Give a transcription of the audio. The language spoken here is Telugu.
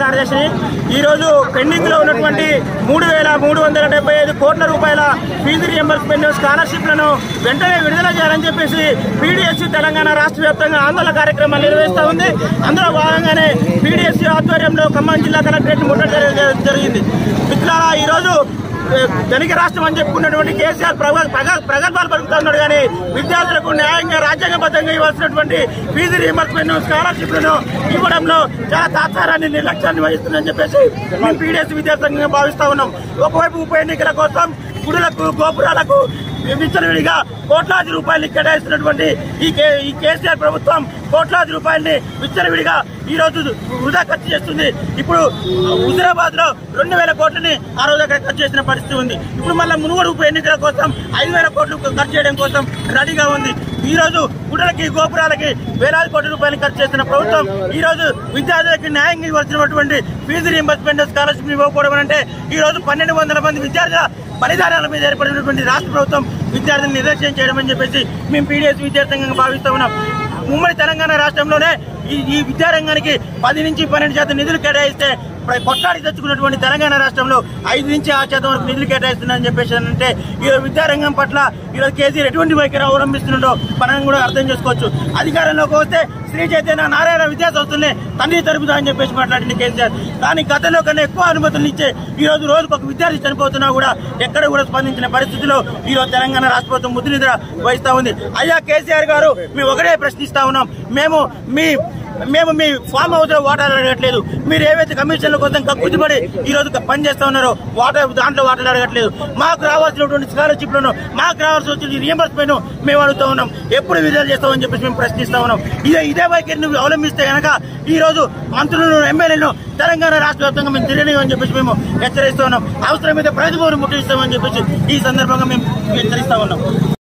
కార్యదర్శిని ఈరోజు పెండింగ్ లో ఉన్నటువంటి మూడు వేల మూడు వందల డెబ్బై ఐదు కోట్ల రూపాయల ఫీజు రియంబర్స్మెంట్ స్కాలర్షిప్లను వెంటనే విడుదల చేయాలని చెప్పేసి పీడీఎస్సీ తెలంగాణ రాష్ట్ర వ్యాప్తంగా ఆందోళన కార్యక్రమాలు నిర్వహిస్తూ ఉంది అందులో భాగంగానే పీడీఎస్సీ ఆధ్వర్యంలో ఖమ్మం జిల్లా కలెక్టరేట్ ముట్టడి జరి- జరిగింది మిత్రులారా ఈరోజు ఏ, ధనిక రాష్ట్రం అని చెప్పుకున్నటువంటి కేసీఆర్ ప్రగ- ప్రగ- ప్రగల్భాలు పలుకుతా ఉన్నాడు కానీ విద్యార్థులకు న్యాయంగా రాజ్యాంగబద్ధంగా ఇవ్వాల్సినటువంటి ఫీజు రీఎంబర్స్మెంట్ స్కాలర్షిప్లను ఇవ్వడంలో చాలా తాత్సారాన్ని నిర్లక్ష్యాన్ని వహిస్తుందని చెప్పేసి మేము పీడిఎస్ విద్యార్థంగా భావిస్తా ఉన్నాం ఒకవైపు ఉప ఎన్నికల కోసం గుడులకు గోపురాలకు విచ్చలవిడిగా కోట్లాది రూపాయలు కేటాయిస్తున్నటువంటి ఈ కే- ఈ కేసీఆర్ ప్రభుత్వం కోట్లాది రూపాయల్ని విచ్చలవిడిగా ఈ రోజు వృధా ఖర్చు చేస్తుంది ఇప్పుడు హుజరాబాద్ లో రెండు వేల కోట్లని ఆ రోజు అక్కడ ఖర్చు చేసిన పరిస్థితి ఉంది ఇప్పుడు మళ్ళీ మునుగోడు ఉప ఎన్నికల కోసం ఐదు వేల కోట్లు ఖర్చు చేయడం కోసం రెడీగా ఉంది ఈ రోజు గుడులకి గోపురాలకి వేలాది కోట్ల రూపాయలు ఖర్చు చేసిన ప్రభుత్వం ఈ రోజు విద్యార్థులకి న్యాయంగా ఇవ్వాల్సినటువంటి ఫీజు రీంబర్స్మెంట్ స్కాలర్షిప్ ఇవ్వకపోవడం అంటే ఈ రోజు పన్నెండు వందల మంది విద్యార్థుల బలిదానాల మీద ఏర్పడినటువంటి రాష్ట్ర ప్రభుత్వం విద్యార్థులను నిర్లక్ష్యం చేయడం అని చెప్పేసి మేము పీడిఎస్ విద్యార్థంగా భావిస్తా ఉన్నాం ఉమ్మడి తెలంగాణ రాష్ట్రంలోనే ఈ ఈ విద్యారంగానికి పది నుంచి పన్నెండు శాతం నిధులు కేటాయిస్తే ప్ర- కొట్లాడి తెచ్చుకున్నటువంటి తెలంగాణ రాష్ట్రంలో ఐదు నుంచి ఆరు శాతం వరకు నిధులు కేటాయిస్తున్నారని చెప్పేసి అంటే ఈ విద్యారంగం పట్ల ఈరోజు కేసీఆర్ ఎటువంటి వైఖరి అవలంబిస్తుండో మనం కూడా అర్థం చేసుకోవచ్చు అధికారంలోకి వస్తే శ్రీ చైతన్య నారాయణ విద్యా సంస్థల్ని తండ్రి తరుపుదా అని చెప్పేసి మాట్లాడింది కేసీఆర్ కానీ గతంలో కన్నా ఎక్కువ అనుమతులు ఇచ్చే ఈ రోజు రోజుకు ఒక విద్యార్థి చనిపోతున్నా కూడా ఎక్కడ కూడా స్పందించిన పరిస్థితిలో ఈ రోజు తెలంగాణ రాష్ట్ర ప్రభుత్వం ముద్దు నిద్ర వహిస్తా ఉంది అయ్యా కేసీఆర్ గారు మేము ఒకటే ప్రశ్నిస్తా ఉన్నాం మేము మీ మేము మీ ఫామ్ హౌస్ లో వాటర్ అడగట్లేదు మీరు ఏవైతే కమిషన్ల కోసం కక్కుతుపడి ఈ రోజు పని చేస్తా ఉన్నారో వాటర్ దాంట్లో వాటర్ అడగట్లేదు మాకు రావాల్సినటువంటి స్కాలర్షిప్ లను మాకు రావాల్సిన రియంబర్స్మెంట్ మేము అడుగుతా ఉన్నాం ఎప్పుడు విడుదల చేస్తామని చెప్పేసి మేము ప్రశ్నిస్తా ఉన్నాం ఇదే ఇదే వైఖరిని అవలంబిస్తే గనక ఈ రోజు మంత్రులను ఎమ్మెల్యేలను తెలంగాణ రాష్ట్ర వ్యాప్తంగా మేము తిరగని చెప్పేసి మేము హెచ్చరిస్తా ఉన్నాం అవసరమైతే ప్రతి భవన్ ముట్టిస్తామని చెప్పేసి ఈ సందర్భంగా మేము హెచ్చరిస్తా ఉన్నాం